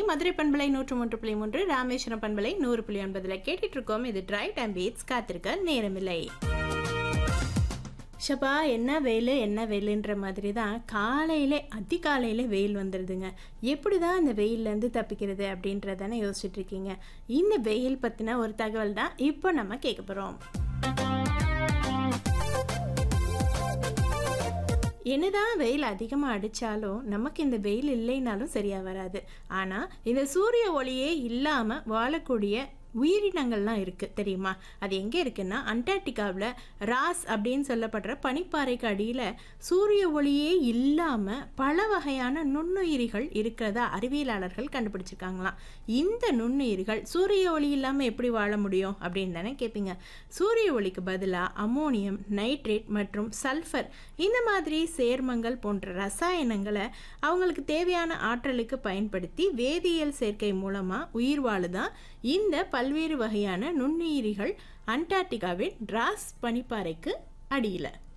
மதுரை பண்பலை நூற்று மூன்று புள்ளி மூன்று ராமேஸ்வரம் பண்பலை நூறு புள்ளி ஒன்பதுல கேட்டுட்டு இருக்கோம் இது டிரைட் அண்ட் பீட்ஸ் காத்திருக்க நேரமில்லை ஷபா என்ன வெயில் என்ன வெயிலுன்ற மாதிரி தான் காலையிலே அதிகாலையிலே வெயில் வந்துடுதுங்க எப்படி தான் இந்த வெயிலேருந்து தப்பிக்கிறது அப்படின்றதானே யோசிச்சுட்டு இருக்கீங்க இந்த வெயில் பற்றின ஒரு தகவல் தான் இப்போ நம்ம கேட்க போகிறோம் என்னதான் வெயில் அதிகமாக அடித்தாலும் நமக்கு இந்த வெயில் இல்லைனாலும் சரியாக வராது ஆனால் இந்த சூரிய ஒளியே இல்லாமல் வாழக்கூடிய உயிரினங்கள்லாம் இருக்குது தெரியுமா அது எங்கே இருக்குன்னா அண்டார்டிகாவில் ராஸ் அப்படின்னு சொல்லப்படுற பனிப்பாறைக்கு அடியில் சூரிய ஒளியே இல்லாமல் பல வகையான நுண்ணுயிரிகள் இருக்கிறதா அறிவியலாளர்கள் கண்டுபிடிச்சிருக்காங்களாம் இந்த நுண்ணுயிரிகள் சூரிய ஒளி இல்லாமல் எப்படி வாழ முடியும் அப்படின்னு தானே கேட்பீங்க சூரிய ஒளிக்கு பதிலாக அமோனியம் நைட்ரேட் மற்றும் சல்ஃபர் இந்த மாதிரி சேர்மங்கள் போன்ற ரசாயனங்களை அவங்களுக்கு தேவையான ஆற்றலுக்கு பயன்படுத்தி வேதியியல் சேர்க்கை மூலமாக உயிர் வாழுதான் இந்த பல்வேறு வகையான நுண்ணுயிரிகள் அண்டார்டிகாவின் டிராஸ் பனிப்பாறைக்கு அடியில்